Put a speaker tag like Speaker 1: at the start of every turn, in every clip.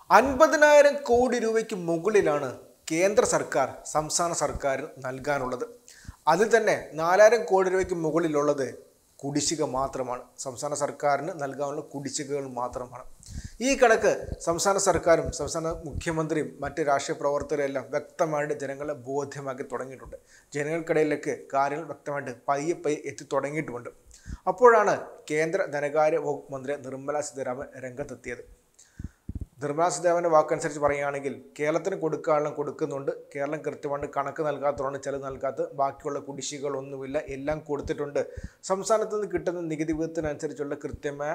Speaker 1: അൻപതിനായിരം കോടി രൂപയ്ക്ക് മുകളിലാണ് കേന്ദ്ര സർക്കാർ സംസ്ഥാന സർക്കാരിന് നൽകാനുള്ളത് അതിൽ തന്നെ നാലായിരം കോടി രൂപയ്ക്ക് മുകളിലുള്ളത് കുടിശ്ശിക മാത്രമാണ് സംസ്ഥാന സർക്കാരിന് നൽകാനുള്ള കുടിശ്ശികകൾ മാത്രമാണ് ഈ കണക്ക് സംസ്ഥാന സർക്കാരും സംസ്ഥാന മുഖ്യമന്ത്രിയും മറ്റ് രാഷ്ട്രീയ പ്രവർത്തകരും എല്ലാം വ്യക്തമായിട്ട് ജനങ്ങളെ ബോധ്യമാക്കി തുടങ്ങിയിട്ടുണ്ട് ജനങ്ങൾക്കിടയിലേക്ക് കാര്യങ്ങൾ വ്യക്തമായിട്ട് പയ്യെ പയ്യെ എത്തി തുടങ്ങിയിട്ടുമുണ്ട് അപ്പോഴാണ് കേന്ദ്ര ധനകാര്യ വകുപ്പ് മന്ത്രി നിർമ്മല സീതാരാമൻ രംഗത്തെത്തിയത് നിർമ്മലാ സീതാരാമൻ്റെ വാക്കനുസരിച്ച് പറയുകയാണെങ്കിൽ കേരളത്തിന് കൊടുക്കാനുള്ള കൊടുക്കുന്നുണ്ട് കേരളം കൃത്യമായിട്ട് കണക്ക് നൽകാത്തതുകൊണ്ട് ചിലത് നൽകാത്ത ബാക്കിയുള്ള കുടിശ്ശികളൊന്നുമില്ല എല്ലാം കൊടുത്തിട്ടുണ്ട് സംസ്ഥാനത്ത് നിന്ന് കിട്ടുന്ന നികുതി വിധത്തിനനുസരിച്ചുള്ള കൃത്യമായ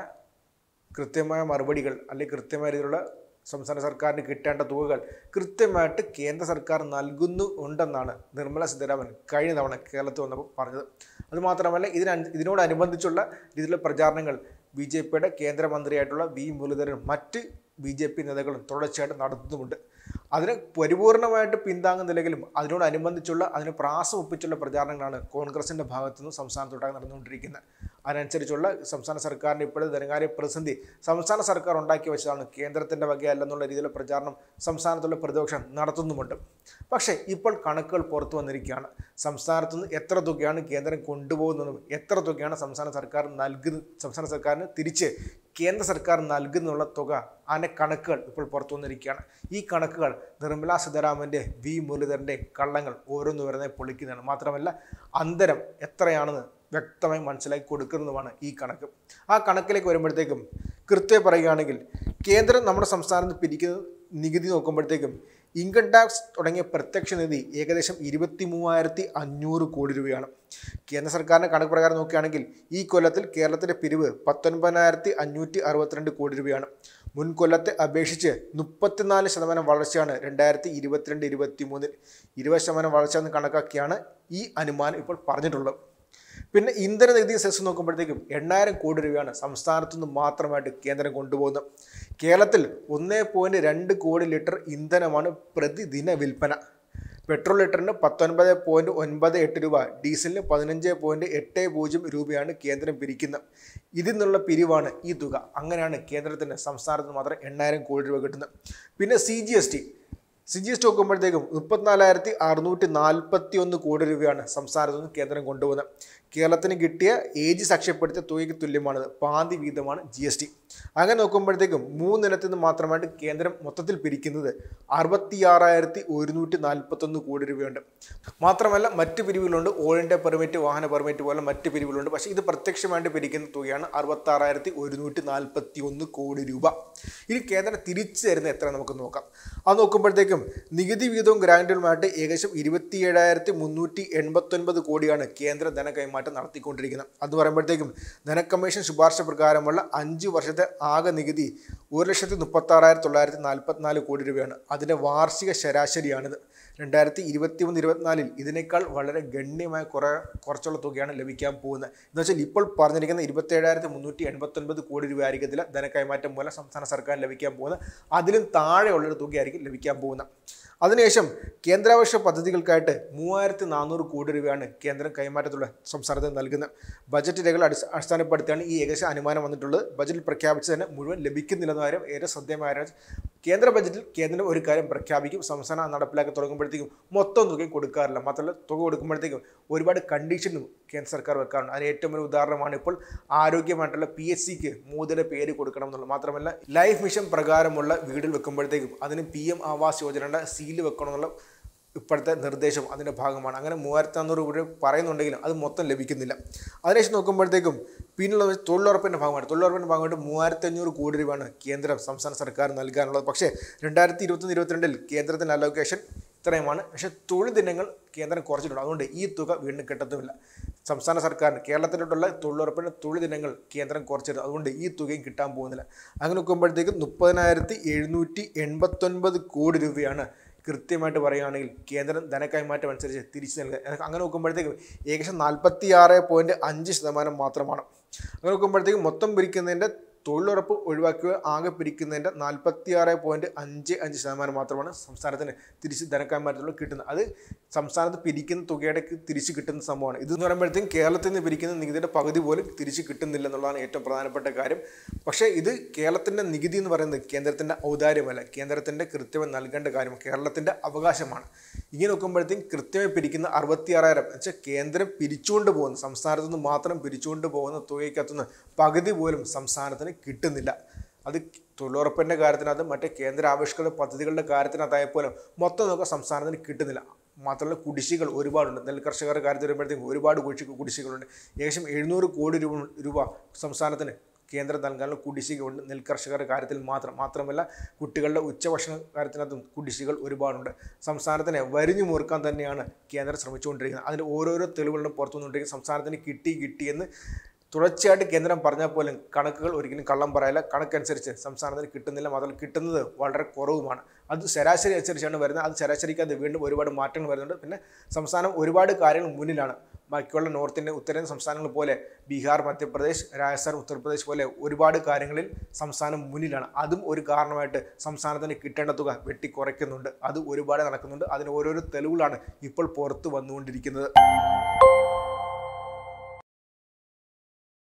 Speaker 1: കൃത്യമായ മറുപടികൾ അല്ലെങ്കിൽ കൃത്യമായ രീതിയിലുള്ള സംസ്ഥാന സർക്കാരിന് കിട്ടേണ്ട തുകകൾ കൃത്യമായിട്ട് കേന്ദ്ര സർക്കാർ നൽകുന്നു ഉണ്ടെന്നാണ് നിർമ്മല സീതാരാമൻ കഴിഞ്ഞ തവണ കേരളത്തിൽ വന്നപ്പോൾ പറഞ്ഞത് അതുമാത്രമല്ല ഇതിന ഇതിനോടനുബന്ധിച്ചുള്ള രീതിയിലുള്ള പ്രചാരണങ്ങൾ ബി ജെ പിയുടെ കേന്ദ്രമന്ത്രിയായിട്ടുള്ള വി മുരളീധരൻ മറ്റ് ബി ജെ പി നേതാക്കളും തുടർച്ചയായിട്ട് നടത്തുന്നുമുണ്ട് അതിന് പരിപൂർണമായിട്ട് പിന്താങ്ങുന്നില്ലെങ്കിലും അതിനോടനുബന്ധിച്ചുള്ള അതിന് പ്രാസം ഒപ്പിച്ചുള്ള പ്രചാരണങ്ങളാണ് കോൺഗ്രസിൻ്റെ ഭാഗത്തുനിന്ന് സംസ്ഥാനത്തൊട്ടാകെ നടന്നുകൊണ്ടിരിക്കുന്നത് അതിനനുസരിച്ചുള്ള സംസ്ഥാന സർക്കാരിൻ്റെ ഇപ്പോഴത്തെ ധനകാര്യ പ്രതിസന്ധി സംസ്ഥാന സർക്കാർ ഉണ്ടാക്കി വെച്ചതാണ് കേന്ദ്രത്തിൻ്റെ വകയല്ലെന്നുള്ള രീതിയിലുള്ള പ്രചാരണം സംസ്ഥാനത്തുള്ള പ്രതിപക്ഷം നടത്തുന്നുമുണ്ട് പക്ഷേ ഇപ്പോൾ കണക്കുകൾ പുറത്തു വന്നിരിക്കുകയാണ് സംസ്ഥാനത്തു നിന്ന് എത്ര തുകയാണ് കേന്ദ്രം കൊണ്ടുപോകുന്നതും എത്ര തുകയാണ് സംസ്ഥാന സർക്കാർ നൽകുന്ന സംസ്ഥാന സർക്കാരിന് തിരിച്ച് കേന്ദ്ര സർക്കാർ നൽകുന്നുള്ള തുക അതിൻ്റെ കണക്കുകൾ ഇപ്പോൾ പുറത്തു വന്നിരിക്കുകയാണ് ഈ കണക്കുകൾ നിർമ്മലാ സീതാരാമൻ്റെ വി മുരളീധരൻ്റെ കള്ളങ്ങൾ ഓരോന്ന് വരുന്നേ പൊളിക്കുന്നതാണ് മാത്രമല്ല അന്തരം എത്രയാണെന്ന് വ്യക്തമായി മനസ്സിലാക്കി കൊടുക്കുന്നതുമാണ് ഈ കണക്ക് ആ കണക്കിലേക്ക് വരുമ്പോഴത്തേക്കും കൃത്യം പറയുകയാണെങ്കിൽ കേന്ദ്രം നമ്മുടെ സംസ്ഥാനത്ത് പിരിക്കുന്ന നികുതി നോക്കുമ്പോഴത്തേക്കും ഇൻകം ടാക്സ് തുടങ്ങിയ പ്രത്യക്ഷ നിധി ഏകദേശം ഇരുപത്തി മൂവായിരത്തി അഞ്ഞൂറ് കോടി രൂപയാണ് കേന്ദ്ര സർക്കാരിൻ്റെ കണക്ക് പ്രകാരം നോക്കുകയാണെങ്കിൽ ഈ കൊല്ലത്തിൽ കേരളത്തിൻ്റെ പിരിവ് പത്തൊൻപതിനായിരത്തി അഞ്ഞൂറ്റി അറുപത്തിരണ്ട് കോടി രൂപയാണ് മുൻ കൊല്ലത്തെ അപേക്ഷിച്ച് മുപ്പത്തിനാല് ശതമാനം വളർച്ചയാണ് രണ്ടായിരത്തി ഇരുപത്തിരണ്ട് ഇരുപത്തി മൂന്നിൽ ഇരുപത് ശതമാനം വളർച്ച എന്ന് കണക്കാക്കിയാണ് ഈ അനുമാനം ഇപ്പോൾ പറഞ്ഞിട്ടുള്ളത് പിന്നെ ഇന്ധന നികുതി സെസ് നോക്കുമ്പോഴത്തേക്കും എണ്ണായിരം കോടി രൂപയാണ് സംസ്ഥാനത്തു നിന്ന് മാത്രമായിട്ട് കേന്ദ്രം കൊണ്ടുപോകുന്നത് കേരളത്തിൽ ഒന്നേ പോയിൻറ്റ് രണ്ട് കോടി ലിറ്റർ ഇന്ധനമാണ് പ്രതിദിന വിൽപ്പന പെട്രോൾ ലിറ്ററിന് പത്തൊൻപത് പോയിൻറ്റ് ഒൻപത് എട്ട് രൂപ ഡീസലിന് പതിനഞ്ച് പോയിൻറ്റ് എട്ട് പൂജ്യം രൂപയാണ് കേന്ദ്രം പിരിക്കുന്നത് ഇതിൽ നിന്നുള്ള പിരിവാണ് ഈ തുക അങ്ങനെയാണ് കേന്ദ്രത്തിന് സംസ്ഥാനത്ത് മാത്രം എണ്ണായിരം കോടി രൂപ കിട്ടുന്നത് പിന്നെ C G S T C G S T നോക്കുമ്പോഴത്തേക്കും മുപ്പത്തിനാലായിരത്തി അറുന്നൂറ്റി നാൽപ്പത്തി ഒന്ന് കോടി രൂപയാണ് സംസ്ഥാനത്തു നിന്ന് കേന്ദ്രം കൊണ്ടുപോകുന്നത് കേരളത്തിന് കിട്ടിയ ഏജ് സാക്ഷ്യപ്പെടുത്തിയ തുകയ്ക്ക് തുല്യമാണത് പാതി വീതമാണ് ജി എസ് ടി അങ്ങനെ നോക്കുമ്പോഴത്തേക്കും മൂന്നിനത്തിൽ നിന്ന് മാത്രമായിട്ട് കേന്ദ്രം മൊത്തത്തിൽ പിരിക്കുന്നത് അറുപത്തിയാറായിരത്തി ഒരുന്നൂറ്റി നാൽപ്പത്തൊന്ന് കോടി രൂപയുണ്ട് മാത്രമല്ല മറ്റ് പിരിവുകളുണ്ട് ഓൾ ഇന്ത്യ പെർമിറ്റ് വാഹന പെർമിറ്റ് പോലെ മറ്റ് പിരിവുകളുണ്ട് പക്ഷേ ഇത് പ്രത്യക്ഷമായിട്ട് പിരിക്കുന്ന തുകയാണ് അറുപത്താറായിരത്തി ഒരുന്നൂറ്റി നാൽപ്പത്തി ഒന്ന് കോടി രൂപ ഇനി കേന്ദ്രം തിരിച്ചു തരുന്ന എത്ര നമുക്ക് നോക്കാം അത് നോക്കുമ്പോഴത്തേക്കും നികുതി വിഹിതവും ഗ്രാൻഡുകളുമായിട്ട് ഏകദേശം ഇരുപത്തി ഏഴായിരത്തി മുന്നൂറ്റി എൺപത്തൊൻപത് കോടിയാണ് കേന്ദ്ര ധന കൈമാറ്റം നടത്തിക്കൊണ്ടിരിക്കുന്നത് അത് പറയുമ്പോഴത്തേക്കും ധന കമ്മീഷൻ ശുപാർശ പ്രകാരമുള്ള അഞ്ച് വർഷത്തെ ആകെ നികുതി ഒരു ലക്ഷത്തി മുപ്പത്താറായിരത്തി തൊള്ളായിരത്തി നാൽപ്പത്തിനാല് കോടി രൂപയാണ് അതിൻ്റെ വാർഷിക ശരാശരിയാണിത് രണ്ടായിരത്തി ഇരുപത്തി മൂന്ന് ഇരുപത്തിനാലിൽ ഇതിനേക്കാൾ വളരെ ഗണ്യമായ കുറേ കുറച്ചുള്ള തുകയാണ് ലഭിക്കാൻ പോകുന്നത് എന്ന് വെച്ചാൽ ഇപ്പോൾ പറഞ്ഞിരിക്കുന്ന ഇരുപത്തേഴായിരത്തി മുന്നൂറ്റി എൺപത്തൊൻപത് കോടി രൂപ ആയിരിക്കും ഇതിൽ ധനക്കൈമാറ്റം മൂലം സംസ്ഥാന സർക്കാരിന് ലഭിക്കാൻ പോകുന്നത് അതിലും താഴെയുള്ളൊരു തുകയായിരിക്കും ലഭിക്കാൻ പോകുന്നത് അതിനുശേഷം കേന്ദ്രാവശ്യ പദ്ധതികൾക്കായിട്ട് മൂവായിരത്തി നാനൂറ് കോടി രൂപയാണ് കേന്ദ്രം കൈമാറ്റത്തിലുള്ള സംസ്ഥാനത്തിന് നൽകുന്നത് ബജറ്റ് രേഖകൾ അടിസ്ഥ അടിസ്ഥാനപ്പെടുത്തിയാണ് ഈ ഏകദേശം അനുമാനം വന്നിട്ടുള്ളത് ബജറ്റിൽ പ്രഖ്യാപിച്ച് തന്നെ മുഴുവൻ ലഭിക്കുന്നില്ലെന്ന കാര്യം ഏറെ ശ്രദ്ധേയമായ കാര്യം. കേന്ദ്ര ബജറ്റിൽ കേന്ദ്രം ഒരു കാര്യം പ്രഖ്യാപിക്കും സംസ്ഥാനം നടപ്പിലാക്കി തുടങ്ങുമ്പോഴത്തേക്കും മൊത്തം തുകയും കൊടുക്കാറില്ല മാത്രമല്ല തുക കൊടുക്കുമ്പോഴത്തേക്കും ഒരുപാട് കണ്ടീഷനും കേന്ദ്ര സർക്കാർ വെക്കാറുണ്ട് അതിന് ഏറ്റവും വലിയ ഉദാഹരണമാണ് ഇപ്പോൾ ആരോഗ്യമായിട്ടുള്ള പി എച്ച് സിക്ക് മോദിയുടെ പേര് കൊടുക്കണം എന്നുള്ളത് മാത്രമല്ല ലൈഫ് മിഷൻ പ്രകാരമുള്ള വീടിൽ വെക്കുമ്പോഴത്തേക്കും അതിന് പി എം ആവാസ് യോജനയുടെ സീല് വെക്കണം എന്നുള്ള ഇപ്പോഴത്തെ നിർദ്ദേശം അതിൻ്റെ ഭാഗമാണ് അങ്ങനെ മൂവായിരത്തി നാനൂറ് രൂപ പറയുന്നുണ്ടെങ്കിലും അത് മൊത്തം ലഭിക്കുന്നില്ല അതിനുശേഷം നോക്കുമ്പോഴത്തേക്കും പിന്നുള്ള തൊഴിലുറപ്പിൻ്റെ ഭാഗമായിട്ട് തൊഴിലുറപ്പിൻ്റെ ഭാഗമായിട്ട് മൂവായിരത്തി അഞ്ഞൂറ് കോടി രൂപയാണ് കേന്ദ്രം സംസ്ഥാന സർക്കാർ നൽകാനുള്ളത് പക്ഷേ രണ്ടായിരത്തി ഇരുപത്തൊന്ന് ഇരുപത്തിരണ്ടിൽ കേന്ദ്രത്തിൻ്റെ അലോക്കേഷൻ ഇത്രയുമാണ് പക്ഷേ തൊഴിൽ ദിനങ്ങൾ കേന്ദ്രം കുറച്ചിട്ടുണ്ട് അതുകൊണ്ട് ഈ തുക വീണ്ടും കിട്ടത്തുമില്ല സംസ്ഥാന സർക്കാരിന് കേരളത്തിലോട്ടുള്ള തൊഴിലുറപ്പിൻ്റെ തൊഴിൽ ദിനങ്ങൾ കേന്ദ്രം കുറച്ചിരുന്നു അതുകൊണ്ട് ഈ തുകയും കിട്ടാൻ പോകുന്നില്ല അങ്ങനെ നോക്കുമ്പോഴത്തേക്കും മുപ്പതിനായിരത്തി എഴുന്നൂറ്റി എൺപത്തൊൻപത് കോടി രൂപയാണ് കൃത്യമായിട്ട് പറയുകയാണെങ്കിൽ കേന്ദ്രം ധനക്കൈമാറ്റം അനുസരിച്ച് തിരിച്ചു നൽകുക അങ്ങനെ നോക്കുമ്പോഴത്തേക്കും ഏകദേശം നാൽപ്പത്തി ആറ് പോയിൻറ്റ് അഞ്ച് ശതമാനം മാത്രമാണ് അങ്ങനെ നോക്കുമ്പോഴത്തേക്കും മൊത്തം പിരിക്കുന്നതിൻ്റെ തൊഴിലുറപ്പ് ഒഴിവാക്കുകയോ ആകെ പിരിക്കുന്നതിൻ്റെ നാൽപ്പത്തി ആറ് പോയിൻറ്റ് അഞ്ച് അഞ്ച് ശതമാനം മാത്രമാണ് സംസ്ഥാനത്തിന് തിരിച്ച് ധനക്കൈമാറ്റത്തിലൂടെ കിട്ടുന്നത് അത് സംസ്ഥാനത്ത് പിരിക്കുന്ന തുകയുടെ തിരിച്ച് കിട്ടുന്ന സംഭവമാണ് ഇതെന്ന് പറയുമ്പോഴത്തേക്കും കേരളത്തിൽ നിന്ന് പിരിക്കുന്ന നികുതിയുടെ പകുതി പോലും തിരിച്ച് കിട്ടുന്നില്ല എന്നുള്ളതാണ് ഏറ്റവും പ്രധാനപ്പെട്ട കാര്യം പക്ഷേ ഇത് കേരളത്തിൻ്റെ നികുതി എന്ന് പറയുന്നത് കേന്ദ്രത്തിൻ്റെ ഔദാര്യമല്ല കേന്ദ്രത്തിൻ്റെ കൃത്യമായി നൽകേണ്ട കാര്യം കേരളത്തിൻ്റെ അവകാശമാണ് ഇങ്ങനെ നോക്കുമ്പോഴത്തേക്കും കൃത്യമായി പിരിക്കുന്ന അറുപത്തി ആറായിരം വെച്ചാൽ കേന്ദ്രം പിരിച്ചുകൊണ്ട് പോകുന്ന സംസ്ഥാനത്തു നിന്ന് മാത്രം പിരിച്ചുകൊണ്ട് പോകുന്ന തുകയ്ക്കകത്തുനിന്ന് പകുതി പോലും സംസ്ഥാനത്തിന് കിട്ടുന്നില്ല അത് തൊഴിലുറപ്പിൻ്റെ കാര്യത്തിനകത്ത് മറ്റേ കേന്ദ്ര ആവിഷ്കൃത പദ്ധതികളുടെ കാര്യത്തിനകത്തായപ്പോലും മൊത്തം നോക്കുക സംസ്ഥാനത്തിന് കിട്ടുന്നില്ല മാത്രമല്ല കുടിശ്ശികൾ ഒരുപാടുണ്ട് നെൽ കർഷകരുടെ കാര്യത്തിൽ വരുമ്പോഴത്തേക്കും ഒരുപാട് കുടിശ്ശിക കുടിശ്ശികളുണ്ട് ഏകദേശം എഴുന്നൂറ് കോടി രൂപ രൂപ സംസ്ഥാനത്തിന് കേന്ദ്രം നൽകാനുള്ള കുടിശ്ശികയുണ്ട് നെൽ കർഷകരുടെ കാര്യത്തിൽ മാത്രം മാത്രമല്ല കുട്ടികളുടെ ഉച്ചഭക്ഷണ കാര്യത്തിനകത്തും കുടിശ്ശികൾ ഒരുപാടുണ്ട് സംസ്ഥാനത്തിനെ വരിഞ്ഞു മുറുക്കാൻ തന്നെയാണ് കേന്ദ്രം ശ്രമിച്ചുകൊണ്ടിരിക്കുന്നത് അതിന് ഓരോരോ തെളിവുകളും പുറത്തു വന്നുകൊണ്ടിരിക്കുന്നത് സംസ്ഥാനത്തിന് കിട്ടി കിട്ടിയെന്ന് തുടർച്ചയായിട്ട് കേന്ദ്രം പറഞ്ഞാൽ പോലും കണക്കുകൾ ഒരിക്കലും കള്ളം പറയില്ല കണക്കനുസരിച്ച് സംസ്ഥാനത്തിന് കിട്ടുന്നില്ല മാത്രമല്ല കിട്ടുന്നത് വളരെ കുറവുമാണ് അത് ശരാശരി അനുസരിച്ചാണ് വരുന്നത് അത് ശരാശരിക്ക് അത് വീണ്ടും ഒരുപാട് മാറ്റങ്ങൾ വരുന്നുണ്ട് പിന്നെ സംസ്ഥാനം ഒരുപാട് കാര്യങ്ങൾ മുന്നിലാണ് ബാക്കിയുള്ള നോർത്ത് ഇന്ത്യൻ ഉത്തരേന്ത്യൻ സംസ്ഥാനങ്ങൾ പോലെ ബീഹാർ മധ്യപ്രദേശ് രാജസ്ഥാൻ ഉത്തർപ്രദേശ് പോലെ ഒരുപാട് കാര്യങ്ങളിൽ സംസ്ഥാനം മുന്നിലാണ് അതും ഒരു കാരണമായിട്ട് സംസ്ഥാനത്തിന് കിട്ടേണ്ട തുക വെട്ടിക്കുറയ്ക്കുന്നുണ്ട് അത് ഒരുപാട് നടക്കുന്നുണ്ട് അതിന് ഓരോരോ തെളിവുകളാണ് ഇപ്പോൾ പുറത്തു വന്നുകൊണ്ടിരിക്കുന്നത്